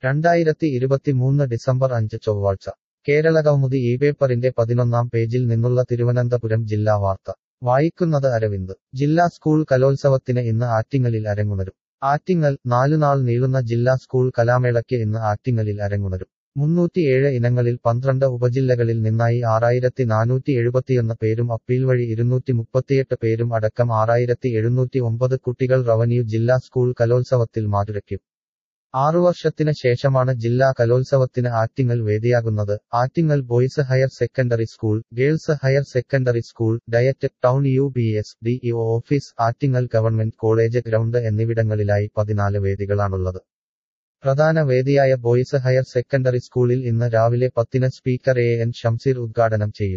രണ്ടായിരത്തി ഇരുപത്തിമൂന്ന് ഡിസംബർ അഞ്ച് ചൊവ്വാഴ്ച കേരള കൗമുദി ഈ പേപ്പറിന്റെ പതിനൊന്നാം പേജിൽ നിന്നുള്ള തിരുവനന്തപുരം ജില്ലാ വാർത്ത വായിക്കുന്നത് അരവിന്ദ് ജില്ലാ സ്കൂൾ കലോത്സവത്തിന് ഇന്ന് ആറ്റിങ്ങലിൽ അരങ്ങുണരും ആറ്റിങ്ങൽ നാലുനാൾ നീളുന്ന ജില്ലാ സ്കൂൾ കലാമേളയ്ക്ക് ഇന്ന് ആറ്റിങ്ങലിൽ അരങ്ങുണരും മുന്നൂറ്റിയേഴ് ഇനങ്ങളിൽ പന്ത്രണ്ട് ഉപജില്ലകളിൽ നിന്നായി ആറായിരത്തി നാനൂറ്റി എഴുപത്തിയൊന്ന് പേരും അപ്പീൽ വഴി ഇരുന്നൂറ്റി മുപ്പത്തിയെട്ട് പേരും അടക്കം ആറായിരത്തി എഴുന്നൂറ്റി ഒമ്പത് കുട്ടികൾ റവന്യൂ ജില്ലാ സ്കൂൾ കലോത്സവത്തിൽ മാറ്റുരയ്ക്കും ആറു വർഷത്തിന് ശേഷമാണ് ജില്ലാ കലോത്സവത്തിന് ആറ്റിങ്ങൽ വേദിയാകുന്നത് Attingal boys higher secondary school girls higher secondary school DIET town U B S D E office Attingal government college ground എന്നിവിടങ്ങളിലായി പതിനാല് വേദികളാണുള്ളത് പ്രധാന വേദിയായ ബോയ്സ് ഹയർ സെക്കൻഡറി സ്കൂളിൽ ഇന്ന് രാവിലെ പത്തിന് സ്പീക്കർ എ എൻ ഷംസീർ ഉദ്ഘാടനം ചെയ്യും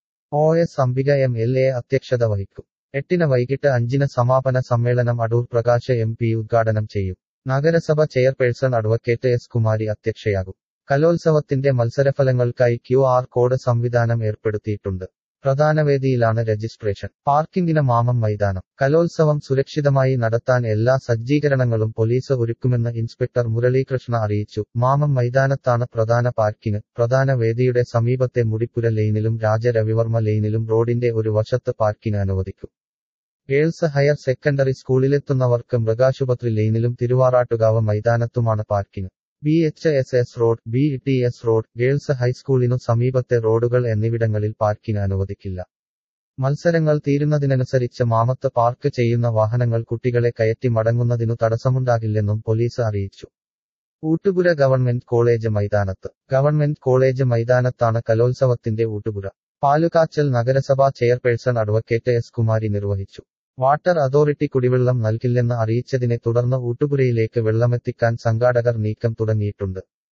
O S Ambika M L A അധ്യക്ഷത വഹിക്കും എട്ടിന് വൈകിട്ട് അഞ്ചിന് സമാപന സമ്മേളനം അടൂർ പ്രകാശ് എം പി ഉദ്ഘാടനം ചെയ്യും നഗരസഭ ചെയർപേഴ്സൺ അഡ്വക്കേറ്റ് എസ് കുമാരി അധ്യക്ഷയാകും കലോത്സവത്തിന്റെ മത്സരഫലങ്ങൾക്കായി ക്യു ആർ കോഡ് സംവിധാനം ഏർപ്പെടുത്തിയിട്ടുണ്ട് പ്രധാന വേദിയിലാണ് രജിസ്ട്രേഷൻ പാർക്കിംഗിന് മാമം മൈതാനം കലോത്സവം സുരക്ഷിതമായി നടത്താൻ എല്ലാ സജ്ജീകരണങ്ങളും പോലീസ് ഒരുക്കുമെന്ന് ഇൻസ്പെക്ടർ മുരളീകൃഷ്ണ അറിയിച്ചു മാമം മൈതാനത്താണ് പ്രധാന പാർക്കിംഗ് പ്രധാന വേദിയുടെ സമീപത്തെ മുടിപ്പുര ലൈനിലും രാജരവിവർമ്മ ലൈനിലും റോഡിന്റെ ഒരു വശത്ത് പാർക്കിംഗ് അനുവദിക്കും ഗേൾസ് ഹയർ സെക്കൻഡറി സ്കൂളിലെത്തുന്നവർക്ക് മൃഗാശുപത്രി ലൈനിലും തിരുവാറാട്ടുകാവ് മൈതാനത്തുമാണ് parking B H S S road B T S road girls ഹൈസ്കൂളിനു സമീപത്തെ റോഡുകൾ എന്നിവിടങ്ങളിൽ പാർക്കിംഗ് അനുവദിക്കില്ല മത്സരങ്ങൾ തീരുന്നതിനനുസരിച്ച് മാമത്ത് പാർക്ക് ചെയ്യുന്ന വാഹനങ്ങൾ കുട്ടികളെ കയറ്റി മടങ്ങുന്നതിനു തടസ്സമുണ്ടാകില്ലെന്നും പോലീസ് അറിയിച്ചു ഊട്ടുപുര ഗവൺമെന്റ് കോളേജ് മൈതാനത്ത് ഗവൺമെന്റ് കോളേജ് മൈതാനത്താണ് കലോത്സവത്തിന്റെ ഊട്ടുപുര പാലുകാച്ചൽ നഗരസഭാ ചെയർപേഴ്സൺ അഡ്വക്കേറ്റ് എസ് കുമാരി നിർവഹിച്ചു വാട്ടർ അതോറിറ്റി കുടിവെള്ളം നൽകില്ലെന്ന് അറിയിച്ചതിനെ തുടർന്ന് ഊട്ടുപുരയിലേക്ക് വെള്ളമെത്തിക്കാൻ സംഘാടകർ നീക്കം തുടങ്ങിയിട്ടുണ്ട്